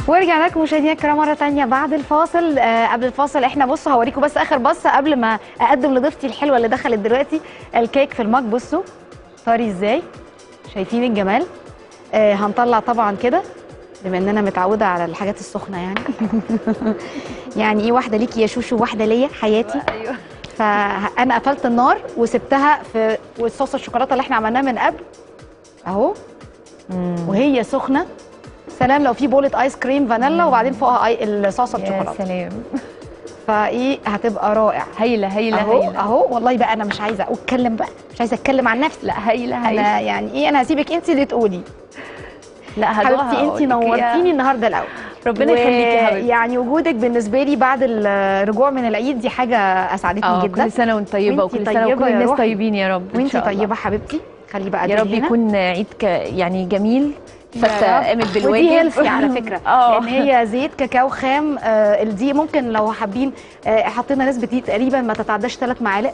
ورجعنا لكم مشاهدينا الكرام مره تانية بعد الفاصل آه قبل الفاصل احنا بصوا هوريكم بس اخر بصه قبل ما اقدم لضيفتي الحلوه اللي دخلت دلوقتي الكيك في المج بصوا طري ازاي شايفين الجمال آه هنطلع طبعا كده بما اننا متعوده على الحاجات السخنه يعني يعني ايه واحده ليكي يا شوشو واحده ليا حياتي ايوه فانا قفلت النار وسبتها في والصوص الشوكولاته اللي احنا عملناه من قبل اهو وهي سخنه سلام لو في بولة ايس كريم فانيلا وبعدين فوقها اي الصوصه يا الشوكولاته سلام فايه هتبقى رائع هايله هايله اهو هايله اهو والله بقى انا مش عايزه اتكلم بقى مش عايزه اتكلم عن نفسي لا هايله هايله انا يعني ايه انا هسيبك انت اللي تقولي لا هدوقها حبيبتي انت أقول لك يا- نورتيني النهارده الاول ربنا يخليكي يا حبيبتي يعني وجودك بالنسبه لي بعد الرجوع من العيد دي حاجه اسعدتني اه جدا كل سنه وانت طيبه وانتي وكل سنه طيبة وكل يا الناس روحي. طيبين يا رب إن وانت شاء الله. طيبه حبيبتي خلي بقى يا دول رب هنا. يكون عيد ك... يعني جميل يا فتة رب. قامت بالواجب ودي هيلثي على فكره اه لان هي زيت كاكاو خام آه الدي ممكن لو حابين آه حطينا نسبه دي تقريبا ما تتعداش ثلاث معالق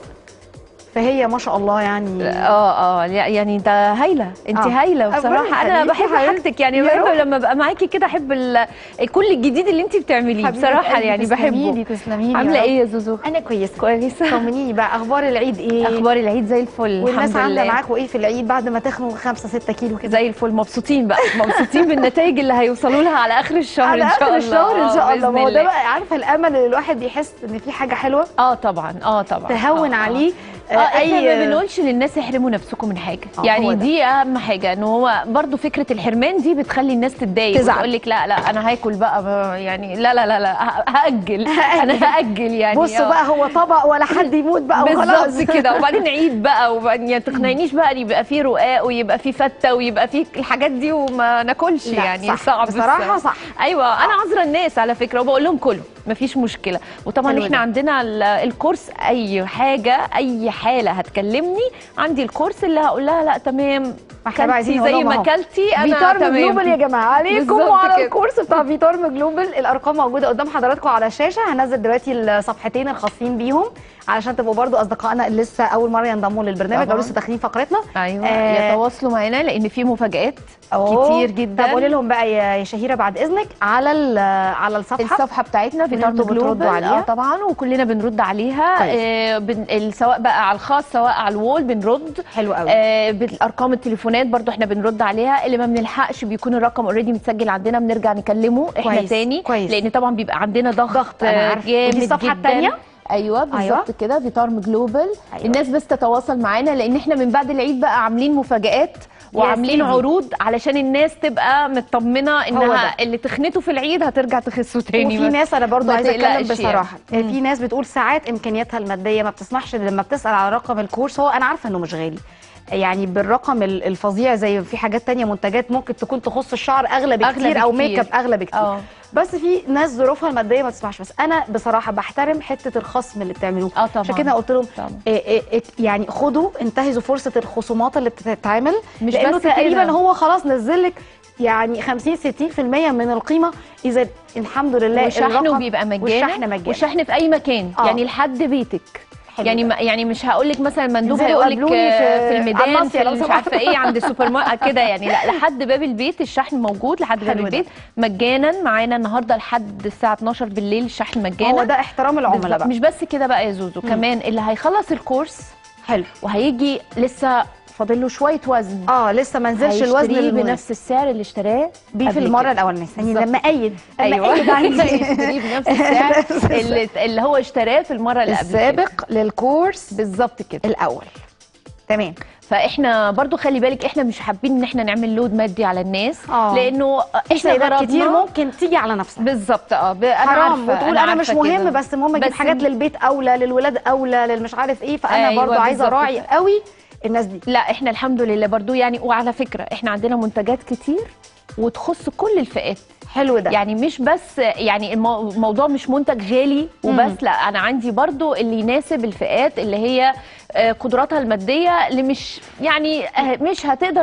فهي ما شاء الله يعني اه اه لا، يعني ده هايله انت آه. هايله ربنا بصراحه انا يخليكي بحب يا حبيبتي. حاجتك يعني يا بحب رب. لما ابقى معاكي كده احب ال... كل الجديد اللي انت بتعمليه حبيبة بصراحه قلبي، يعني تسلمي بحبه لي تسلمي لي عامله يا رب. ايه يا زوزو انا كويسه كويسه طمنيني بقى اخبار العيد ايه اخبار العيد زي الفل والناس الحمد عامله لله معاكوا ايه في العيد بعد ما تخنوا 5 6 كيلو كده زي الفل مبسوطين بقى مبسوطين بالنتائج اللي هيوصلوا لها على اخر الشهر على ان شاء اخر الله الشهر ان شاء الله بإذن ما هو ده بقى عارفه الامل اللي الواحد يحس ان في حاجه حلوه اه طبعا اه طبعا تهون آه، آه. عليه اه احنا ما بنقولش للناس احرموا نفسكم من حاجه آه، هو يعني ده. دي اهم حاجه ان هو برضو فكره الحرمان دي بتخلي الناس تتضايق تزعل. وتقول لك لا لا انا هاكل بقى ما- يعني لا لا لا لا ه- هاجل انا هاجل يعني بصوا آه. بقى هو طبق ولا حد يموت بقى وخلاص بالظبط كده وبعدين عيد بقى وبعدين يعني تقنعنيش بقى ان يبقى فيه رقاق ويبقى فيه فته ويبقى فيه الحاجات دي وما ناكلش لا، يعني صح. صعب بصراحة الصراحة. صح. ايوه انا عذره الناس على فكره وبقول لهم كلوا مفيش مشكله وطبعا حلو احنا ده. عندنا ال- الكورس اي حاجه اي حاله هتكلمني عندي الكورس اللي هقول لها لا تمام ما احنا بقى عايزين كلتي نقول زي لهم ما أهو. كلتي انا فيتارم تمام جلوبال يا جماعه عليكم بالظبط وعلى كده. الكورس بتاع فيتارم جلوبال الارقام موجوده قدام حضراتكم على الشاشه هنزل دلوقتي الصفحتين الخاصين بيهم علشان تبقوا برضو اصدقائنا اللي لسه اول مره ينضموا للبرنامج او طبعاً. لسه داخلين فقرتنا ايوه آه. يتواصلوا معانا لان في مفاجات أوه. كتير جدا طب قولي لهم بقى يا يا شهيره بعد اذنك على ال- على الصفحه الصفحه بتاعتنا في وانتوا تارم بتردوا جلوبال عليها؟ اه طبعا وكلنا بنرد عليها كويس. آه بن... ال- سواء بقى على الخاص سواء على الوول بنرد حلو قوي آه بالارقام التليفونات برضو احنا بنرد عليها اللي ما بنلحقش بيكون الرقم اوريدي متسجل عندنا بنرجع نكلمه احنا كويس، تاني كويس. لان طبعا بيبقى عندنا ضغط, ضغط، أنا آه، عارفة. جامد ودي الصفحة جدا التانية؟ ايوه بالظبط أيوة. كده فيتارم جلوبال أيوة. الناس بس تتواصل معانا لان احنا من بعد العيد بقى عاملين مفاجآت وعاملين سيدي. عروض علشان الناس تبقى مطمنه هو انها ده. اللي تخنته في العيد هترجع تخسه تاني وفي بس. ناس انا برضو ما عايزه اتكلم تقلقش بصراحه يعني. في ناس بتقول ساعات امكانياتها الماديه ما بتسمحش لما بتسال على رقم الكورس هو انا عارفه انه مش غالي يعني بالرقم ال- الفظيع زي في حاجات تانية منتجات ممكن تكون تخص الشعر اغلى أغلى بكتير او بكتير. ميك اب اغلى بكتير اه بس في ناس ظروفها الماديه ما تسمحش بس انا بصراحه بحترم حته الخصم اللي بتعملوه اه طبعا عشان كده قلت لهم طبعا إيه إيه إيه يعني خدوا انتهزوا فرصه الخصومات اللي بتتعمل مش لانه بس تقريبا كده. هو خلاص نزل لك يعني 50 60% من القيمه اذا الحمد لله وشحنه الرقم بيبقى مجانا والشحن مجانا والشحن في اي مكان آه. يعني لحد بيتك حلو يعني ده. ما يعني مش هقول لك مثلا مندوب انزلوا هيقول لك قابلوني في- في على الميدان الناصية في لو مش سمحت. عارفه ايه عند السوبر ماركت كده يعني لا لحد باب البيت الشحن موجود لحد باب حلو ده. البيت مجانا معانا النهارده لحد الساعه 12 بالليل الشحن مجانا هو ده احترام العملاء بالظبط. بقى مش بس كده بقى يا زوزو مم. كمان اللي هيخلص الكورس حلو وهيجي لسه فاضل له شويه وزن اه لسه ما نزلش الوزن هيشتريه اللي بنفس السعر اللي اشتراه بيه في قبل المره كده. الاولانيه يعني بالظبط. لما ايد لما ايوه ايد عندي يشتريه بنفس السعر اللي, اللي هو اشتراه في المره اللي قبل كده. السابق للكورس بالظبط كده الاول تمام فاحنا برضو خلي بالك احنا مش حابين ان احنا نعمل لود مادي على الناس آه. لانه في احنا سيدات غرضنا كتير ممكن تيجي على نفسها بالظبط اه ب- أنا حرام عارفة، وتقول انا مش عارفة مهم كده. بس المهم اجيب بس حاجات للبيت اولى للولاد اولى للمش عارف ايه فانا أيوة برضو عايزه بالظبط اراعي كده. قوي الناس دي لا احنا الحمد لله برضو يعني وعلى فكره احنا عندنا منتجات كتير وتخص كل الفئات حلو ده يعني مش بس يعني المو- الموضوع مش منتج غالي وبس لا انا عندي برضو اللي يناسب الفئات اللي هي آه، قدراتها الماديه اللي مش يعني آه، مش هتقدر تت-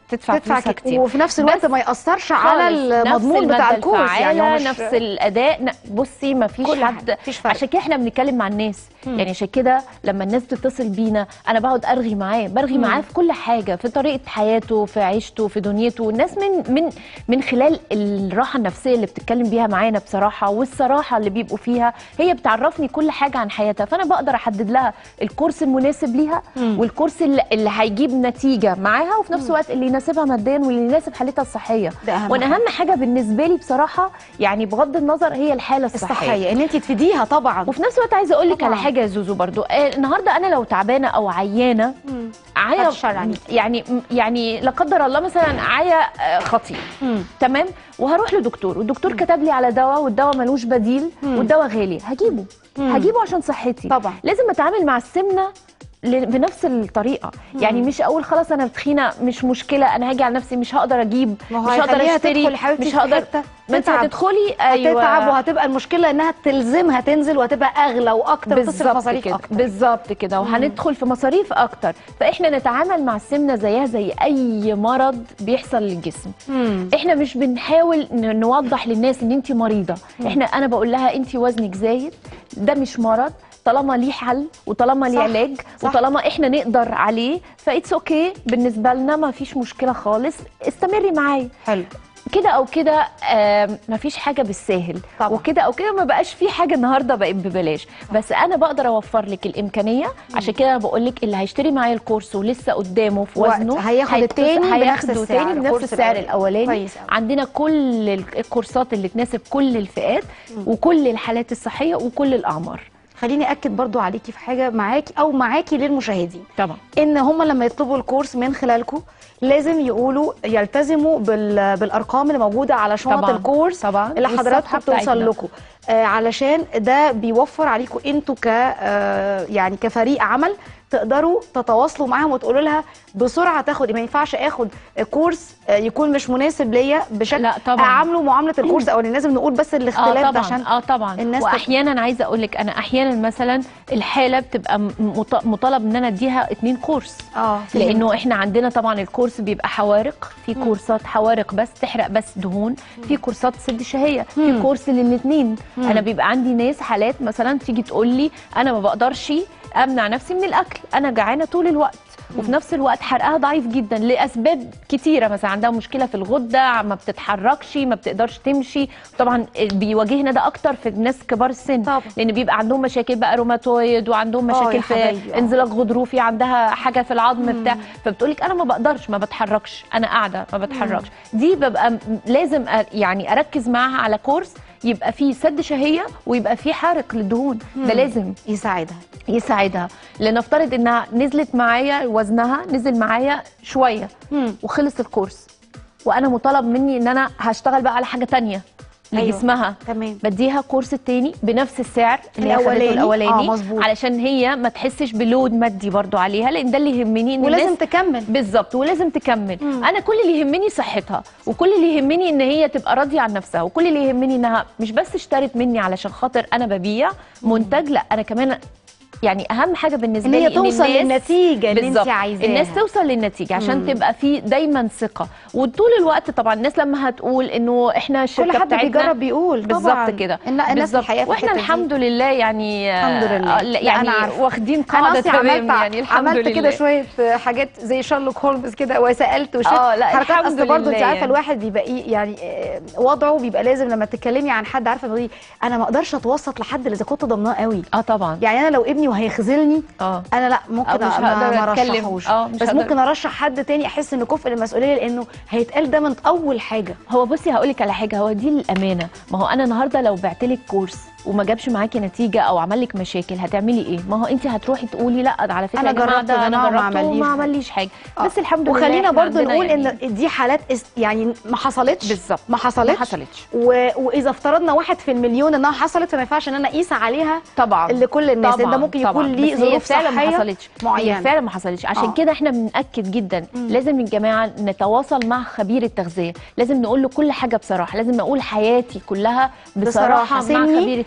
تدفع, تدفع فلوسها كتير كتير وفي نفس الوقت بس ما ياثرش على خالص. المضمون نفس بتاع المادة الكورس يعني هو الفعالة، مش نفس الاداء ن- بصي ما فيش كل حد حاجة، مفيش فرق. عشان كده احنا بنتكلم مع الناس يعني عشان كده لما الناس بتتصل بينا انا بقعد ارغي معاه برغي معاه في كل حاجه في طريقه حياته في عيشته في دنيته والناس من من من خلال الراحه النفسيه اللي بتتكلم بيها معانا بصراحه والصراحه اللي بيبقوا فيها هي بتعرفني كل حاجه عن حياتها فانا بقدر احدد لها الكورس المناسب ليها والكورس اللي, اللي هيجيب نتيجه معاها وفي نفس الوقت اللي يناسبها ماديا واللي يناسب حالتها الصحيه ده أهم وانا حاجة. اهم حاجه بالنسبه لي بصراحه يعني بغض النظر هي الحاله الصحيه, الصحيه ان انت تفيديها طبعا وفي نفس الوقت عايزه اقول لك طبعاً. على حاجه يا زوزو برضو آه النهارده انا لو تعبانه او عيانه بعد عيا الشر عليك. يعني يعني لا قدر الله مثلا عيا آه، خطير مم. تمام وهروح لدكتور والدكتور كتب لي على دواء والدواء ملوش بديل والدواء غالي هجيبه هجيبه عشان صحتي طبعاً. لازم اتعامل مع السمنه ل- بنفس الطريقه يعني مش اقول خلاص انا تخينه مش مشكله انا هاجي على نفسي مش هقدر اجيب ما هو مش هقدر هيخليها اشتري تدخل يا حبيبتي مش في هقدر حتة ما انت تتعب. هتدخلي ايوه هتتعب وهتبقى المشكله انها تلزمها تنزل وهتبقى اغلى واكتر وتصرف بالظبط مصاريف كده اكتر بالظبط كده وهندخل في مصاريف اكتر فاحنا نتعامل مع السمنه زيها زي اي مرض بيحصل للجسم مم. احنا مش بنحاول ن- نوضح للناس ان انت مريضه احنا انا بقول لها انت وزنك زايد ده مش مرض طالما ليه حل وطالما ليه صح، علاج صح. وطالما احنا نقدر عليه فايتس اوكي بالنسبه لنا ما فيش مشكله خالص استمري معايا حلو كده او كده آم، مفيش حاجه بالساهل طبعا. وكده او كده ما بقاش في حاجه النهارده بقت ببلاش بس انا بقدر اوفر لك الامكانيه عشان كده انا بقول لك اللي هيشتري معايا الكورس ولسه قدامه في وقت. وزنه هياخد هيتص- التاني بنفس هياخده السعر، تاني بنفس الكورس السعر الأولاني. الاولاني كويس أوي. عندنا كل ال- الكورسات اللي تناسب كل الفئات وكل الحالات الصحيه وكل الاعمار خليني اكد برضو عليكي في حاجه معاكي او معاكي للمشاهدين طبعا ان هم لما يطلبوا الكورس من خلالكم لازم يقولوا يلتزموا بال... بالارقام اللي موجوده على شنط طبعاً، الكورس طبعاً، اللي حضراتكم والصفحة بتوصل بتاعتنا. لكم آه علشان ده بيوفر عليكم انتوا ك آه يعني كفريق عمل تقدروا تتواصلوا معاهم وتقولوا لها بسرعه تاخد ما ينفعش اخد كورس آه، يكون مش مناسب ليا بشكل لا، طبعاً. اعامله معامله الكورس او لازم نقول بس الاختلاف اه ده طبعا عشان اه طبعا الناس تت- واحيانا عايزه اقول لك انا احيانا مثلا الحاله بتبقى م- مط- مطالب ان انا اديها اتنين كورس اه لانه احنا عندنا طبعا الكورس بيبقى حوارق في كورسات حوارق بس تحرق بس دهون في كورسات سد شهيه في كورس للاثنين انا بيبقى عندي ناس حالات مثلا تيجي تقول لي انا ما بقدرش امنع نفسي من الاكل انا جعانه طول الوقت وفي نفس الوقت حرقها ضعيف جدا لاسباب كتيره مثلا عندها مشكله في الغده ما بتتحركش ما بتقدرش تمشي طبعا بيواجهنا ده اكتر في الناس كبار السن طبعا. لان بيبقى عندهم مشاكل بقى روماتويد وعندهم آه يا مشاكل في حبايبي، آه. انزلاق غضروفي عندها حاجه في العظم بتاع فبتقولك انا ما بقدرش ما بتحركش انا قاعده ما بتحركش دي ببقى م- لازم أ- يعني اركز معاها على كورس يبقى فيه سد شهيه ويبقى فيه حرق للدهون ده لازم يساعدها يساعدها لنفترض انها نزلت معايا وزنها نزل معايا شويه مم. وخلص الكورس وانا مطالب مني ان انا هشتغل بقى على حاجه تانية أيوة. لجسمها تمام بديها كورس التاني بنفس السعر اللي هي خدته الأولاني. الاولاني آه، مظبوط. علشان هي ما تحسش بلود مادي برضو عليها لان ده اللي يهمني ان ولازم الناس تكمل بالظبط ولازم تكمل مم. انا كل اللي يهمني صحتها وكل اللي يهمني ان هي تبقى راضيه عن نفسها وكل اللي يهمني انها مش بس اشترت مني علشان خاطر انا ببيع منتج لا انا كمان يعني اهم حاجه بالنسبه ان لي هي توصل الناس- للنتيجه اللي انت بالظبط. عايزاها الناس توصل للنتيجه عشان مم. تبقى في دايما ثقه وطول الوقت طبعا الناس لما هتقول انه احنا الشركه كل حد بتاعتنا بيجرب بيقول طبعاً. بالظبط كده الن- الناس بالظبط. الحقيقه في واحنا الحتة دي. الحمد لله يعني الحمد لله. آه، لا، يعني أنا عارفة. واخدين انا قاعده اصلي تمام عملت يعني الحمد عملت لله كده شويه حاجات زي شارلوك هولمز كده وسالت وشفت آه، لا، حركات الحمد اصل برضه انت لله عارفه يعني. الواحد بيبقى ايه يعني آه، وضعه بيبقى لازم لما تتكلمي عن حد عارفه بيقولي انا ما اقدرش اتوسط لحد اللي اذا كنت ضمناه قوي اه طبعا يعني انا لو ابني وهيخذلني اه انا لا ممكن أو مش ما, هقدر ما أتكلم. ارشحوش آه، مش بس هقدر. ممكن ارشح حد تاني احس انه كفء للمسؤوليه لانه هيتقال ده من اول حاجه هو بصي هقول لك على حاجه هو دي الامانه ما هو انا النهارده لو بعت لك كورس وما جابش معاكي نتيجه او عمل لك مشاكل هتعملي ايه ما هو انت هتروحي تقولي لا ده على فكره أنا يا جماعة جربت ده يا انا جماعة وما جربته عمليش وما حاجة. عمليش حاجه آه. بس الحمد لله وخلينا إحنا برضو عندنا نقول يعني ان دي حالات است يعني ما حصلتش بالظبط. ما حصلتش ما حصلتش. و... واذا افترضنا واحد في المليون انها حصلت فما ينفعش ان انا اقيس عليها طبعا لكل الناس طبعا ده ممكن يكون طبعاً. ليه بس هي ظروف فعلا ما صحيه حصلتش معينة. هي فعلا ما حصلتش عشان آه. كده احنا بنأكد جدا لازم يا جماعه نتواصل مع خبير التغذيه لازم نقول له كل حاجه بصراحه لازم نقول حياتي كلها بصراحة. بصراحه, مع سني خبير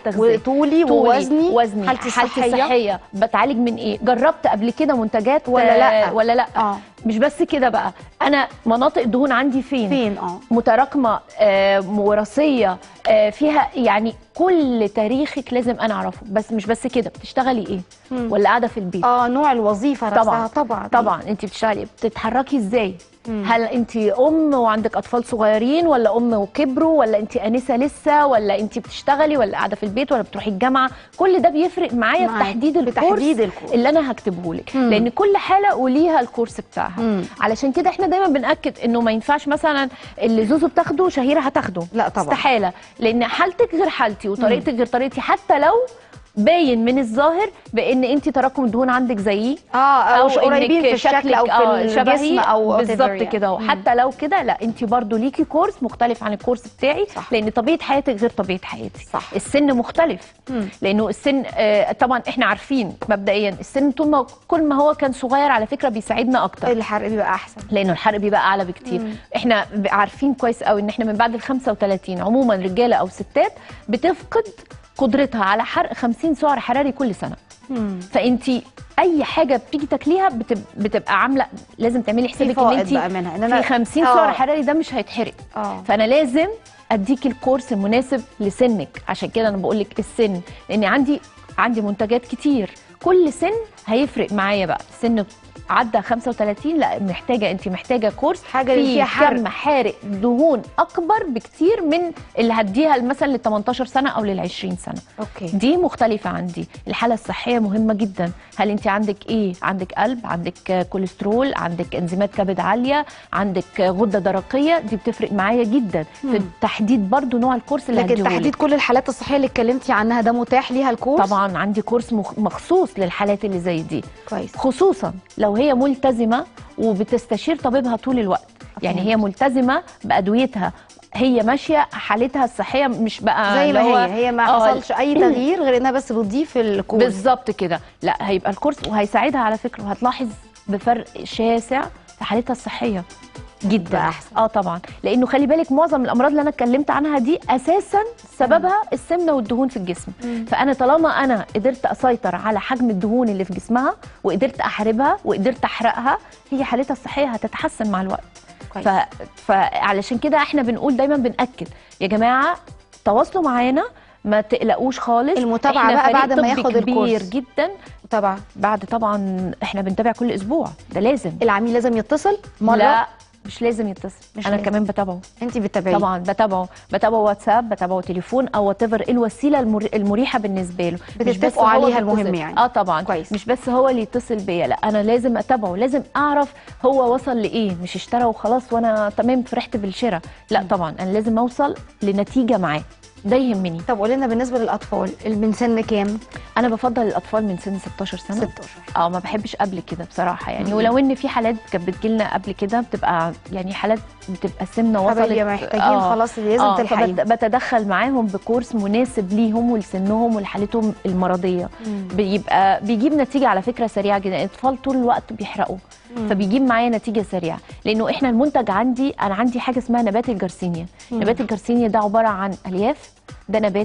التغذيه وطولي ووزني وزني حالتي حالتي الصحيه الصحيه بتعالج من ايه جربت قبل كده منتجات ولا لأ؟ آه، ولا لا اه مش بس كده بقى انا مناطق الدهون عندي فين, فين اه متراكمه آه، وراثيه آه، فيها يعني كل تاريخك لازم انا اعرفه بس مش بس كده بتشتغلي ايه مم. ولا قاعده في البيت اه نوع الوظيفه نفسها طبعا طبعا طبعا انت بتشتغلي إيه؟ بتتحركي ازاي مم. هل انت ام وعندك اطفال صغيرين ولا ام وكبروا ولا انت انسه لسه ولا انت بتشتغلي ولا قاعده في البيت ولا بتروحي الجامعه كل ده بيفرق معايا في معاك. تحديد في الكورس تحديد الكورس. اللي انا هكتبه لك مم. لان كل حاله وليها الكورس بتاعها مم. علشان كده احنا دايما بناكد انه ما ينفعش مثلا اللي زوزو بتاخده شهيره هتاخده لا طبعا. استحاله لان حالتك غير حالتي وطريقتك غير طريقتي حتى لو باين من الظاهر بان انت تراكم الدهون عندك زيي اه او إنك قريبين في الشكل شكلك او في آه الجسم شبهي او whatever بالظبط يعني. كده مم. حتى لو كده لا انت برضو ليكي كورس مختلف عن الكورس بتاعي صح. لان طبيعه حياتك غير طبيعه حياتي صح. السن مختلف مم. لانه السن آه طبعا احنا عارفين مبدئيا السن طول ما كل ما هو كان صغير على فكره بيساعدنا اكتر الحرق بيبقى احسن لانه الحرق بيبقى اعلى بكتير مم. احنا ب- عارفين كويس قوي ان احنا من بعد ال 35 عموما رجاله او ستات بتفقد قدرتها على حرق 50 سعر حراري كل سنه مم. فانت اي حاجه بتيجي تاكليها بتب... بتبقى عامله لازم تعملي في حسابك ان فوائد انت بقى منها ان انا في 50 آه. سعر حراري ده مش هيتحرق اه فانا لازم اديكي الكورس المناسب لسنك عشان كده انا بقول لك السن لان عندي عندي منتجات كتير كل سن هيفرق معايا بقى سن عدى 35 لا محتاجه انت محتاجه كورس حاجة اللي فيه فيها حرق. كم حارق دهون اكبر بكتير من اللي هديها مثلا لل 18 سنه او لل 20 سنه اوكي دي مختلفة عندي الحالة الصحية مهمة جدا هل انت عندك ايه عندك قلب عندك كوليسترول عندك انزيمات كبد عالية عندك غدة درقية دي بتفرق معايا جدا في مم. تحديد برضو نوع الكورس اللي لكن هديهولك. تحديد كل الحالات الصحيه اللي اتكلمتي عنها ده متاح ليها الكورس طبعا عندي كورس مخ- مخصوص للحالات اللي زي دي كويس خصوصا لو هي ملتزمة وبتستشير طبيبها طول الوقت يعني فهمت. هي ملتزمة بأدويتها هي ماشية حالتها الصحية مش بقى زي اللي ما هو- هي هي ما آه، حصلش اي تغيير غير انها بس بتضيف الكورس بالظبط كده لا هيبقى الكورس وهيساعدها على فكره وهتلاحظ بفرق شاسع في حالتها الصحيه جدا بقى أحسن. اه طبعا لانه خلي بالك معظم الامراض اللي انا اتكلمت عنها دي اساسا سببها السمنه والدهون في الجسم مم. فانا طالما انا قدرت اسيطر على حجم الدهون اللي في جسمها وقدرت احاربها وقدرت احرقها هي حالتها الصحيه هتتحسن مع الوقت كويس. ف... فعلشان كده احنا بنقول دايما بنأكد يا جماعه تواصلوا معانا ما تقلقوش خالص المتابعة إحنا بقى فريق بعد ما طبي ياخد كبير الكورس. جدا طبعا بعد طبعا احنا بنتابع كل اسبوع ده لازم العميل لازم يتصل مره لا مش لازم يتصل مش انا لازم. كمان بتابعه انت بتتابعيه طبعا بتابعه بتابعه واتساب بتابعه تليفون او وات الوسيله المر... المريحه بالنسبه له مش بس بتتفقوا هو عليها اللي المهم يتصل. يعني. اه طبعا كويس. مش بس هو اللي يتصل بيا لا انا لازم اتابعه لازم اعرف هو وصل لايه مش اشترى وخلاص وانا تمام فرحت بالشراء لا طبعا انا لازم اوصل لنتيجه معاه ده يهمني طب قولي لنا بالنسبه للاطفال اللي من سن كام انا بفضل الاطفال من سن 16 سنه 16 اه ما بحبش قبل كده بصراحه يعني مم. ولو ان في حالات كانت بتجيلنا قبل كده بتبقى يعني حالات بتبقى سمنه وصلت حبايبي محتاجين آه. خلاص لازم اه تلحقي فبت- بتدخل معاهم بكورس مناسب ليهم ولسنهم ولحالتهم المرضيه مم. بيبقى بيجيب نتيجه على فكره سريعه جدا الاطفال طول الوقت بيحرقوا مم. فبيجيب معايا نتيجه سريعه لانه احنا المنتج عندي انا عندي حاجه اسمها نبات الجرسينيا مم. نبات الجرسينيا ده عباره عن الياف ده نبات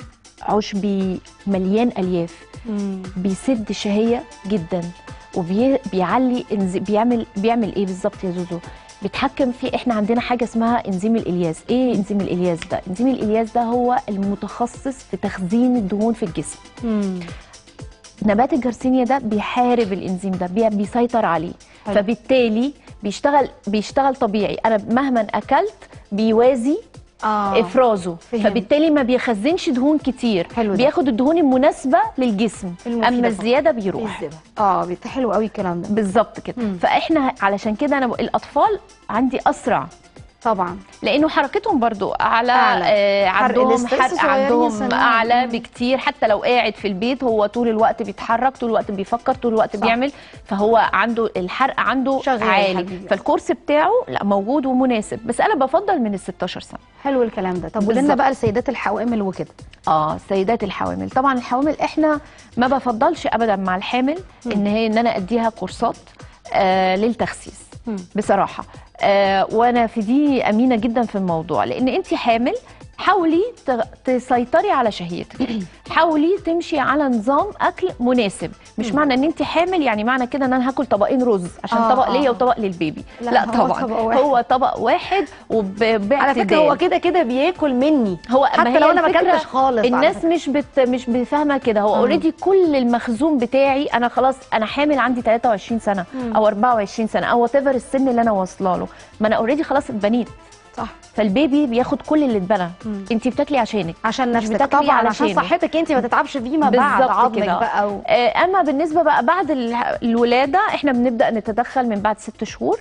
عشبي مليان الياف مم. بيسد الشهيه جدا وبيعلي بيعمل بيعمل ايه بالظبط يا زوزو بيتحكم في احنا عندنا حاجه اسمها انزيم الالياز ايه انزيم الالياز ده انزيم الالياز ده هو المتخصص في تخزين الدهون في الجسم مم. نبات الجرسينيا ده بيحارب الانزيم ده بي- بيسيطر عليه حلو. فبالتالي بيشتغل بيشتغل طبيعي انا مهما اكلت بيوازي اه افرازه فهمت. فبالتالي ما بيخزنش دهون كتير حلو ده. بياخد الدهون المناسبه للجسم المفيدة اما طبعا. الزياده بيروح بيزيدها. اه بيت- حلو قوي الكلام ده بالظبط كده مم. فاحنا علشان كده انا بقول الاطفال عندي اسرع طبعا لانه حركتهم برضو اعلى, أعلى. آه حرق عندهم الاسترس حرق صغيرين عندهم سنهم. اعلى مم. بكتير حتى لو قاعد في البيت هو طول الوقت بيتحرك طول الوقت بيفكر طول الوقت صح. بيعمل فهو عنده الحرق عنده شغال يا عالي حبيبي. فالكورس بتاعه لا موجود ومناسب بس انا بفضل من ال 16 سنه حلو الكلام ده طب قولي لنا بالظبط. بقى لسيدات الحوامل وكده اه سيدات الحوامل طبعا الحوامل احنا ما بفضلش ابدا مع الحامل ان هي ان انا اديها كورسات آه للتخسيس مم. بصراحه آه وانا في دي امينه جدا في الموضوع لان انت حامل حاولي ت- تسيطري على شهيتك حاولي تمشي على نظام اكل مناسب مش معنى ان انت حامل يعني معنى كده ان انا هاكل طبقين رز عشان آه، طبق آه. ليا وطبق للبيبي لا، لا, هو طبعا طبق واحد. هو طبق واحد وباعتدال على فكره هو كده كده بياكل مني هو حتى ما هي لو انا ما الفكرة اكلتش خالص على الناس فكرة. مش بت مش بفاهمه كده هو مم. اوريدي كل المخزون بتاعي انا خلاص انا حامل عندي 23 سنه او 24 سنه او وات ايفر السن اللي انا واصله له ما انا اوريدي خلاص اتبنيت صح فالبيبي بياخد كل اللي اتبنى مم. انت بتاكلي عشانك عشان مش نفسك بتاكلي طبعا عشان علشانه. صحتك انت ما تتعبش فيما بعد بالظبط عظمك كده. بقى و... آه، اما بالنسبه بقى بعد ال- الولاده احنا بنبدا نتدخل من بعد ست شهور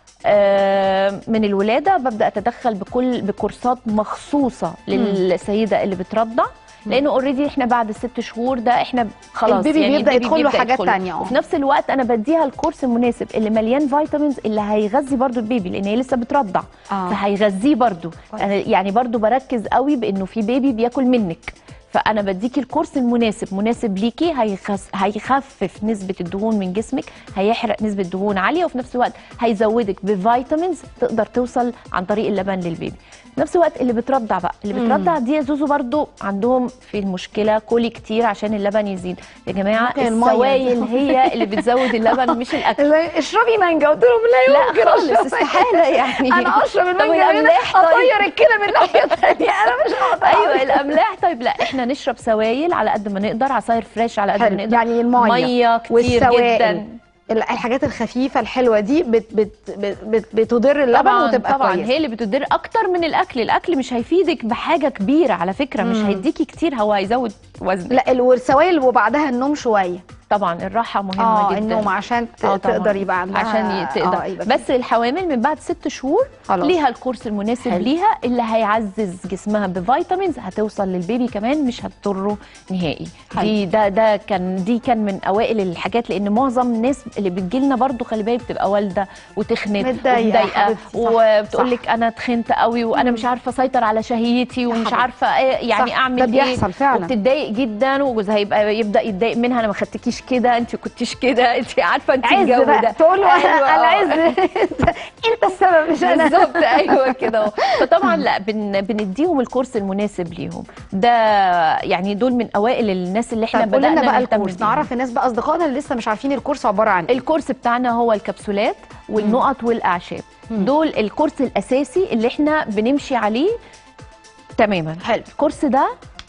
آه، من الولاده ببدا اتدخل بكل بكورسات مخصوصه للسيده اللي بترضع لانه اوريدي احنا بعد الست شهور ده احنا خلاص البيبي بيبدأ يدخل له حاجات يدخل. تانية، اه. وفي نفس الوقت انا بديها الكورس المناسب اللي مليان فيتامينز اللي هيغذي برضو البيبي لان هي لسه بترضع آه. فهيغذيه برضو كويس. أنا يعني برضو بركز قوي بانه في بيبي بياكل منك فانا بديكي الكورس المناسب مناسب ليكي هيخس... هيخفف نسبه الدهون من جسمك هيحرق نسبه دهون عاليه وفي نفس الوقت هيزودك بفيتامينز تقدر توصل عن طريق اللبن للبيبي في نفس الوقت اللي بترضع بقى اللي مم. بترضع دي يا زوزو برضو عندهم في المشكله كلي كتير عشان اللبن يزيد يا جماعه ممكن المية السوائل هي اللي بتزود اللبن مش الاكل اشربي مانجا قلت لهم لا لا يمكن خالص أشرب استحاله يعني انا اشرب طب المانجا من الأملاح طيب؟ اطير الكلى من ناحيه ثانيه انا مش هقدر ايوه الاملاح طيب لا احنا نشرب سوائل على قد ما نقدر عصاير فريش على قد ما حلو. نقدر يعني المية ميه كتير والسوائل. جدا ال- الحاجات الخفيفه الحلوه دي بت بت بت بت بتضر اللبن طبعا وتبقى طبعا كويس هي اللي بتدير اكتر من الاكل الاكل مش هيفيدك بحاجه كبيره على فكره مش مم. هيديكي كتير هو هيزود وزنك لا ال- والسوائل وبعدها النوم شويه طبعا الراحه مهمه اه جدا النوم عشان ت- آه طبعاً. تقدر يبقى عندها عشان ي- تقدر آه يبقى بس الحوامل من بعد ست شهور خلاص. ليها الكورس المناسب حلو. ليها اللي هيعزز جسمها بفيتامينز هتوصل للبيبي كمان مش هتضره نهائي حلو. دي ده ده كان دي كان من اوائل الحاجات لان معظم الناس اللي بتجي لنا برضو خلي بالك بتبقى والده وتخنت متضايقة ومضايقه حبيبتي، صح، وبتقول صح. لك انا تخنت قوي وانا مش عارفه اسيطر على شهيتي ومش حبيبتي. عارفه إيه يعني صح، اعمل ده ايه بيحصل فعلا. وبتتضايق جدا وجوزها يبقى يبدا يتضايق منها انا ما خدتكيش كده انت كنتيش كده انت عارفه انت عز الجو بقى ده تقول له أيوة، انا آه. العز انت انت السبب مش انا بالظبط ايوه كده اهو. فطبعا لا بن بنديهم الكورس المناسب ليهم ده يعني دول من اوائل الناس اللي احنا طب قول لنا بدانا بقى نهتم الكورس بيهم. نعرف الناس بقى اصدقائنا اللي لسه مش عارفين الكورس عباره عن ايه الكورس بتاعنا هو الكبسولات والنقط والاعشاب دول الكورس الاساسي اللي احنا بنمشي عليه تماما حلو. الكورس ده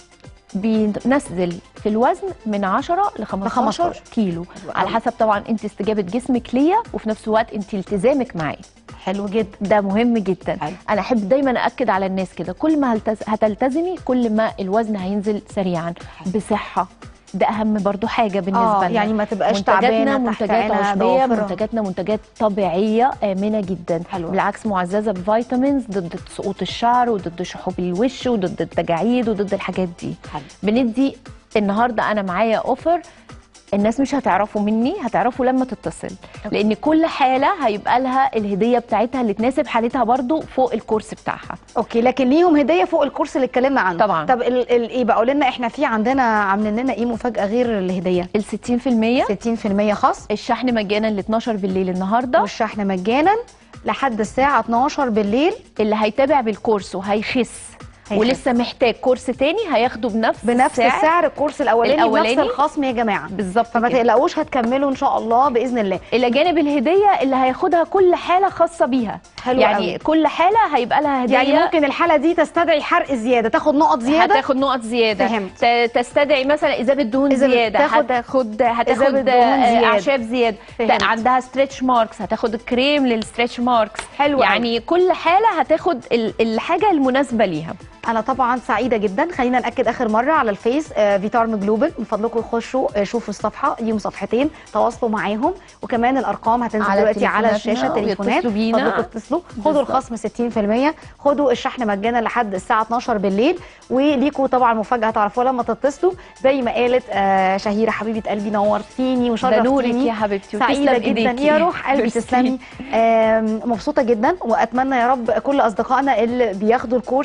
بينزل في الوزن من 10 ل 15 15 كيلو حلو على قوي. حسب طبعا انت استجابه جسمك ليا وفي نفس الوقت انت التزامك معايا حلو جدا ده مهم جدا حلو. انا احب دايما اكد على الناس كده كل ما هلتز... هتلتزمي كل ما الوزن هينزل سريعا بصحه ده اهم برضو حاجه بالنسبه اه لنا يعني ما تبقاش منتجاتنا تعبانه منتجات تحت عشبيه ضوافر. منتجاتنا منتجات طبيعيه امنه جدا حلوة. بالعكس معززه بفيتامينز ضد سقوط الشعر وضد شحوب الوش وضد التجاعيد وضد الحاجات دي حلو. بندي النهارده انا معايا اوفر الناس مش هتعرفوا مني هتعرفوا لما تتصل لان كل حاله هيبقى لها الهديه بتاعتها اللي تناسب حالتها برضو فوق الكورس بتاعها اوكي لكن ليهم هديه فوق الكورس اللي اتكلمنا عنه طبعاً. طب ال ال ايه بقى قول لنا احنا في عندنا عاملين لنا ايه مفاجاه غير الهديه ال 60% 60% خاص الشحن مجانا ل 12 بالليل النهارده والشحن مجانا لحد الساعه 12 بالليل اللي هيتابع بالكورس وهيخس هيخس. ولسه محتاج كورس تاني هياخده بنفس بنفس السعر. السعر الكورس الاولاني, الأولاني. بنفس الخصم يا جماعه بالظبط فما كده. تقلقوش هتكملوا ان شاء الله باذن الله الى جانب الهديه اللي هياخدها كل حاله خاصه بيها حلو يعني قوي. كل حاله هيبقى لها هديه يعني ممكن الحاله دي تستدعي حرق زياده تاخد نقط زياده هتاخد نقط زياده فهمت. ت- تستدعي مثلا اذابه دهون إذابة- زياده تاخد هتاخد إذابة هتاخد دهون آه، زيادة. اعشاب زياده فهمت. ت- عندها ستريتش ماركس هتاخد كريم للستريتش ماركس حلو يعني كل حاله هتاخد ال- الحاجه المناسبه ليها انا طبعا سعيده جدا خلينا ناكد اخر مره على الفيس آه فيتارم جلوبال من فضلكم خشوا آه شوفوا الصفحه ليهم صفحتين تواصلوا معاهم وكمان الارقام هتنزل على دلوقتي على تليفوناتنا الشاشه تليفونات ويتصلوا بينا. فضلكم اتصلوا خدوا بالظبط. الخصم 60% خدوا الشحن مجانا لحد الساعه 12 بالليل وليكوا طبعا مفاجاه تعرفوها لما تتصلوا زي ما قالت آه شهيره حبيبه قلبي نورتيني ده وشرفتيني نورك يا حبيبتي سعيده وتسلم جدا إيديكي. يا روح قلبي ميرسي. تسلمي آم، مبسوطه جدا واتمنى يا رب كل اصدقائنا اللي بياخدوا الكورس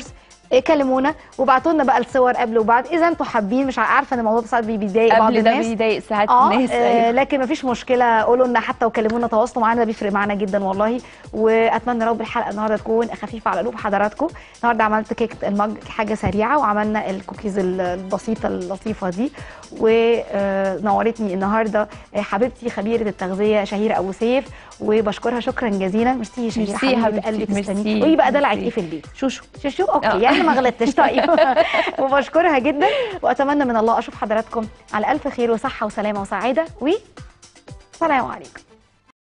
إيه، كلمونا وابعتوا لنا بقى الصور قبل وبعد اذا انتوا حابين مش عارفه ان الموضوع ده ساعات بي- بيضايق بعض قبل ده الناس بيضايق ساعات اه الناس آه، أيوة. لكن مفيش مشكله قولوا لنا حتى وكلمونا تواصلوا معانا ده بيفرق معانا جدا والله واتمنى رب الحلقه النهارده تكون خفيفه على قلوب حضراتكم النهارده عملت كيك المج حاجه سريعه وعملنا الكوكيز ال- البسيطه اللطيفه دي ونورتني النهارده آه، حبيبتي خبيره التغذيه شهيره ابو سيف وبشكرها شكرا جزيلا ميرسي يا شهيره ميرسي يا حبيبه حبيبتي، قلبي ميرسي، تسلمي قولي بقى دلعك ميرسي. ايه في البيت شوشو شوشو اوكي آه. يعني ما غلطتش طيب وبشكرها جدا واتمنى من الله اشوف حضراتكم على الف خير وصحه وسلامه وسعاده و سلام عليكم